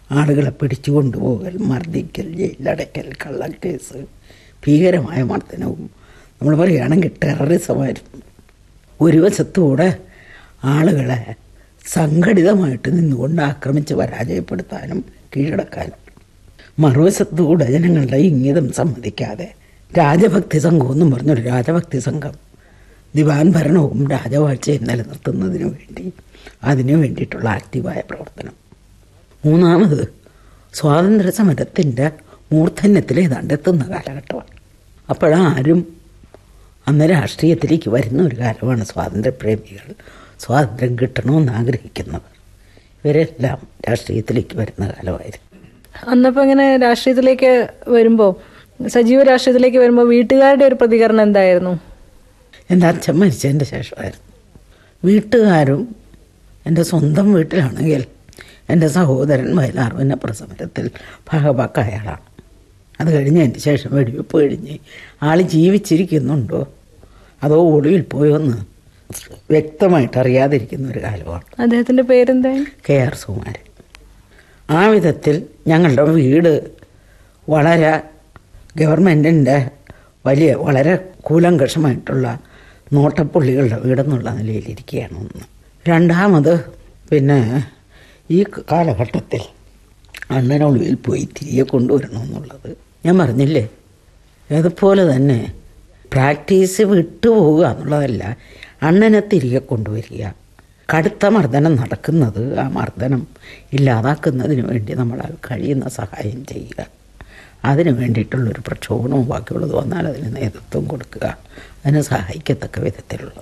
ആളുകളെ പിടിച്ചു കൊണ്ടുപോകൽ മർദ്ദിക്കൽ ജയിലടയ്ക്കൽ കള്ളക്കേസ് ഭീകരമായ മർദ്ദനവും നമ്മൾ പറയുകയാണെങ്കിൽ ടെററിസമായിരുന്നു ഒരു വശത്തൂടെ ആളുകളെ സംഘടിതമായിട്ട് നിന്നുകൊണ്ട് ആക്രമിച്ച് പരാജയപ്പെടുത്താനും കീഴടക്കാനും മറുവശത്തൂടെ ജനങ്ങളുടെ ഇംഗിതം സമ്മതിക്കാതെ രാജഭക്തി സംഘം എന്നും പറഞ്ഞൊരു രാജഭക്തി സംഘം ദിവാൻ ഭരണവും രാജവാഴ്ചയും നിലനിർത്തുന്നതിന് വേണ്ടി അതിനു വേണ്ടിയിട്ടുള്ള ആക്റ്റീവായ പ്രവർത്തനം മൂന്നാമത് സ്വാതന്ത്ര്യ സമരത്തിൻ്റെ മൂർധന്യത്തിൽ ഏതാണ്ട് എത്തുന്ന കാലഘട്ടമാണ് അപ്പോഴാരും അന്ന് രാഷ്ട്രീയത്തിലേക്ക് വരുന്ന ഒരു കാലമാണ് സ്വാതന്ത്ര്യപ്രേമികൾ സ്വാതന്ത്ര്യം കിട്ടണമെന്ന് ആഗ്രഹിക്കുന്നവർ ഇവരെല്ലാം രാഷ്ട്രീയത്തിലേക്ക് വരുന്ന കാലമായിരുന്നു അന്നപ്പോ ഇങ്ങനെ രാഷ്ട്രീയത്തിലേക്ക് വരുമ്പോ സജീവ രാഷ്ട്രീയത്തിലേക്ക് വരുമ്പോ വീട്ടുകാരുടെ ഒരു പ്രതികരണം എന്തായിരുന്നു എൻ്റെ അച്ഛൻ മരിച്ചതിൻ്റെ ശേഷമായിരുന്നു വീട്ടുകാരും എൻ്റെ സ്വന്തം വീട്ടിലാണെങ്കിൽ എൻ്റെ സഹോദരൻ വയലാർ വന്നപ്ര സമരത്തിൽ ഭാഗവാക്കായ ആളാണ് അത് കഴിഞ്ഞതിന് ശേഷം വെടിവെപ്പ് കഴിഞ്ഞ് ആൾ ജീവിച്ചിരിക്കുന്നുണ്ടോ അതോ ഒളിവിൽ പോയോന്ന് വ്യക്തമായിട്ട് അറിയാതിരിക്കുന്ന ഒരു കാലമാണ് അദ്ദേഹത്തിന്റെ പേരെന്തായിരുന്നു കെ ആർ സുകുമാരൻ ആ വിധത്തിൽ ഞങ്ങളുടെ വീട് വളരെ ഗവൺമെൻറ്റിൻ്റെ വലിയ വളരെ കൂലങ്കഷമായിട്ടുള്ള നോട്ടപ്പുള്ളികളുടെ വീടെന്നുള്ള നിലയിലിരിക്കുകയാണ് ഒന്ന് രണ്ടാമത് പിന്നെ ഈ കാലഘട്ടത്തിൽ അണ്ണനൊളിവിൽ പോയി തിരികെ കൊണ്ടുവരണമെന്നുള്ളത് ഞാൻ പറഞ്ഞില്ലേ അതുപോലെ തന്നെ പ്രാക്ടീസ് വിട്ടുപോവുക എന്നുള്ളതല്ല അണ്ണനെ തിരികെ കൊണ്ടുവരിക കടുത്ത മർദ്ദനം നടക്കുന്നത് ആ മർദ്ദനം ഇല്ലാതാക്കുന്നതിന് വേണ്ടി നമ്മളാൽ കഴിയുന്ന സഹായം ചെയ്യുക അതിന് വേണ്ടിയിട്ടുള്ളൊരു പ്രക്ഷോഭണവും ബാക്കിയുള്ളത് വന്നാൽ അതിന് നേതൃത്വം കൊടുക്കുക അതിനെ സഹായിക്കത്തക്ക വിധത്തിലുള്ളത്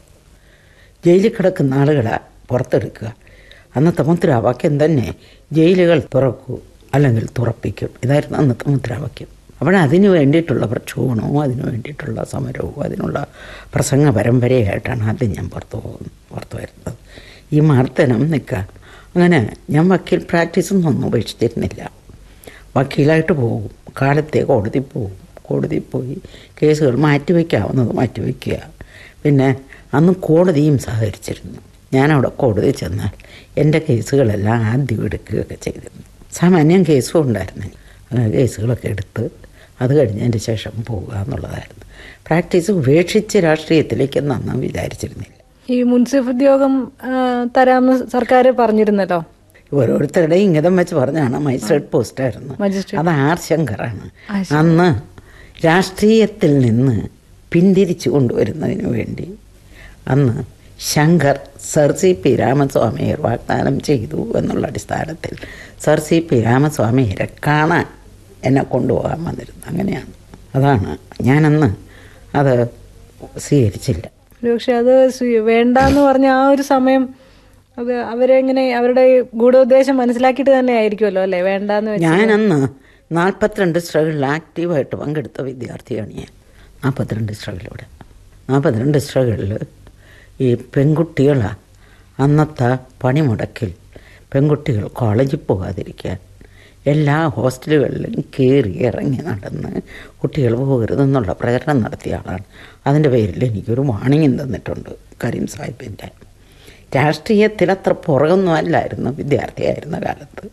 ജയിലിൽ കിടക്കുന്ന ആളുകളെ പുറത്തെടുക്കുക അന്നത്തെ മുദ്രാവാക്യം തന്നെ ജയിലുകൾ തുറക്കൂ അല്ലെങ്കിൽ തുറപ്പിക്കും ഇതായിരുന്നു അന്നത്തെ മുദ്രാവാക്യം അപ്പോൾ അതിന് വേണ്ടിയിട്ടുള്ള പ്രക്ഷോഭണവും അതിന് വേണ്ടിയിട്ടുള്ള സമരവും അതിനുള്ള പ്രസംഗ പരമ്പരയായിട്ടാണ് ആദ്യം ഞാൻ പുറത്തു പോകുന്നത് പുറത്തു വരുന്നത് ഈ മർദ്ദനം നിൽക്കുക അങ്ങനെ ഞാൻ വക്കീൽ പ്രാക്ടീസൊന്നും ഒന്നും ഉപേക്ഷിച്ചിരുന്നില്ല വക്കീലായിട്ട് പോകും കാലത്തെ കോടതി പോകും കോടതി പോയി കേസുകൾ മാറ്റിവെക്കാവുന്നത് മാറ്റിവെക്കുക പിന്നെ അന്ന് കോടതിയും സഹകരിച്ചിരുന്നു ഞാനവിടെ കോടതി ചെന്നാൽ എൻ്റെ കേസുകളെല്ലാം ആദ്യം എടുക്കുകയൊക്കെ ചെയ്തിരുന്നു സാമാന്യം കേസും ഉണ്ടായിരുന്നില്ല അങ്ങനെ കേസുകളൊക്കെ എടുത്ത് അത് കഴിഞ്ഞതിൻ്റെ ശേഷം പോവുക എന്നുള്ളതായിരുന്നു പ്രാക്ടീസ് ഉപേക്ഷിച്ച് രാഷ്ട്രീയത്തിലേക്ക് നന്നാൻ വിചാരിച്ചിരുന്നില്ല ഈ മുൻസിഫ് ഉദ്യോഗം ആ, തരാമെന്ന് സർക്കാർ പറഞ്ഞിരുന്നല്ലോ ഓരോരുത്തരുടെ ഇംഗിതം വെച്ച് പറഞ്ഞാണ് മജിസ്ട്രേറ്റ് പോസ്റ്റായിരുന്നു മജിസ്ട്രേറ്റ് അത് ആർ ശങ്കറാണ് ആ, അന്ന് രാഷ്ട്രീയത്തിൽ നിന്ന് പിന്തിരിച്ചു കൊണ്ടുവരുന്നതിന് വേണ്ടി അന്ന് Shankar sir C P Ramaswamiyar വാഗ്ദാനം ചെയ്തു എന്നുള്ള അടിസ്ഥാനത്തിൽ സർ സി പി രാമസ്വാമിയരെ കാണാൻ എന്നെ കൊണ്ടുപോകാൻ വന്നിരുന്നു അങ്ങനെയാണ് അതാണ് ഞാനന്ന് അത് സ്വീകരിച്ചില്ല പക്ഷെ അത് സ്വീ- വേണ്ടാന്ന് പറഞ്ഞ ആ ഒരു സമയം അത് അവരെങ്ങനെ അവരുടെ ഗൂഢോദ്ദേശം മനസ്സിലാക്കിയിട്ട് തന്നെ ആയിരിക്കുമല്ലോ അല്ലേ വേണ്ടാന്ന് വെച്ച് ഞാനന്ന് നാൽപ്പത്തിരണ്ട് സ്ട്രഗിളിൽ ആക്റ്റീവായിട്ട് പങ്കെടുത്ത വിദ്യാർത്ഥിയാണ് ഞാൻ നാൽപ്പത്തിരണ്ട് സ്ട്രഗിലൂടെ നാൽപ്പത്തിരണ്ട് സ്ട്രഗിളിൽ ഈ പെൺകുട്ടികളെ അന്നത്തെ പണിമുടക്കിൽ പെൺകുട്ടികൾ കോളേജിൽ പോകാതിരിക്കാൻ എല്ലാ ഹോസ്റ്റലുകളിലും കയറി ഇറങ്ങി നടന്ന് കുട്ടികൾ പോകരുതെന്നുള്ള പ്രചരണം നടത്തിയ ആളാണ് അതിൻ്റെ പേരിൽ എനിക്കൊരു വാണിംഗും തന്നിട്ടുണ്ട് കരീം സാഹിബിൻ്റെ രാഷ്ട്രീയത്തിൽ അത്ര പുറകൊന്നും അല്ലായിരുന്നു വിദ്യാർത്ഥിയായിരുന്ന കാലത്ത്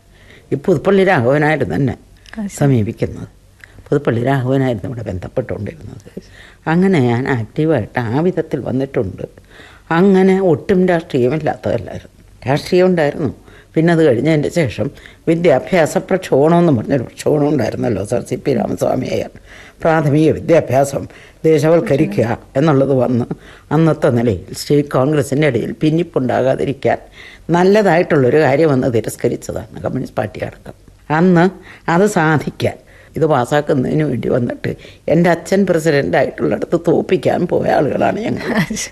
ഈ പുതുപ്പള്ളി രാഘവനായിരുന്നു തന്നെ സമീപിക്കുന്നത് പുതുപ്പള്ളി രാഘവനായിരുന്നു ഇവിടെ ബന്ധപ്പെട്ടുകൊണ്ടിരുന്നത് അങ്ങനെ ഞാൻ ആക്റ്റീവായിട്ട് ആ വിധത്തിൽ വന്നിട്ടുണ്ട് അങ്ങനെ ഒട്ടും രാഷ്ട്രീയമില്ലാത്തതല്ലായിരുന്നു രാഷ്ട്രീയം ഉണ്ടായിരുന്നു പിന്നെ അത് കഴിഞ്ഞതിൻ്റെ ശേഷം വിദ്യാഭ്യാസ പ്രക്ഷോഭണം എന്ന് പറഞ്ഞൊരു പ്രക്ഷോഭണം ഉണ്ടായിരുന്നല്ലോ sir C P Ramaswami Iyer പ്രാഥമിക വിദ്യാഭ്യാസം ദേശവൽക്കരിക്കുക എന്നുള്ളത് വന്ന് അന്നത്തെ നിലയിൽ സ്റ്റേറ്റ് കോൺഗ്രസിൻ്റെ ഇടയിൽ ഭിന്നിപ്പുണ്ടാകാതിരിക്കാൻ നല്ലതായിട്ടുള്ളൊരു കാര്യമെന്ന് തിരസ്കരിച്ചതാണ് കമ്മ്യൂണിസ്റ്റ് പാർട്ടി അടക്കം അന്ന് അത് സാധിക്കാൻ ഇത് പാസ്സാക്കുന്നതിന് വേണ്ടി വന്നിട്ട് എൻ്റെ അച്ഛൻ പ്രസിഡൻ്റായിട്ടുള്ളിടത്ത് തോപ്പിക്കാൻ പോയ ആളുകളാണ് ഞങ്ങൾ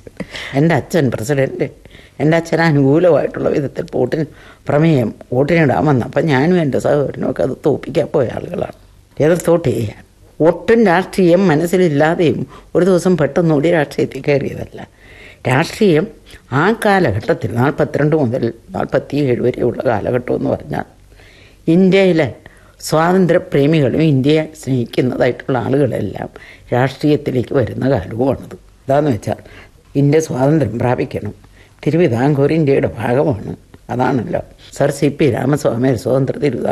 എൻ്റെ അച്ഛൻ പ്രസിഡൻറ്റ് എൻ്റെ അച്ഛൻ അനുകൂലമായിട്ടുള്ള വിധത്തിൽ വോട്ടിന് പ്രമേയം വോട്ടിനിടാൻ വന്നപ്പോൾ ഞാനും എൻ്റെ സഹോദരനും ഒക്കെ അത് തോപ്പിക്കാൻ പോയ ആളുകളാണ് എതിർത്തോട്ട് ചെയ്യാൻ ഒട്ടും രാഷ്ട്രീയം മനസ്സിലില്ലാതെയും ഒരു ദിവസം പെട്ടെന്നോടി രാഷ്ട്രീയത്തിൽ കയറിയതല്ല രാഷ്ട്രീയം ആ കാലഘട്ടത്തിൽ നാൽപ്പത്തിരണ്ട് മുതൽ നാൽപ്പത്തി ഏഴ് വരെയുള്ള കാലഘട്ടം എന്ന് പറഞ്ഞാൽ ഇന്ത്യയിലെ സ്വാതന്ത്ര്യപ്രേമികളും ഇന്ത്യയെ സ്നേഹിക്കുന്നതായിട്ടുള്ള ആളുകളെല്ലാം രാഷ്ട്രീയത്തിലേക്ക് വരുന്ന കാലവുമാണത് എന്താണെന്ന് വെച്ചാൽ ഇന്ത്യ സ്വാതന്ത്ര്യം പ്രാപിക്കണം തിരുവിതാംകൂർ ഇന്ത്യയുടെ ഭാഗമാണ് അതാണല്ലോ സർ സി പി രാമസ്വാമി സ്വതന്ത്ര തിരുവിതാംകൂർ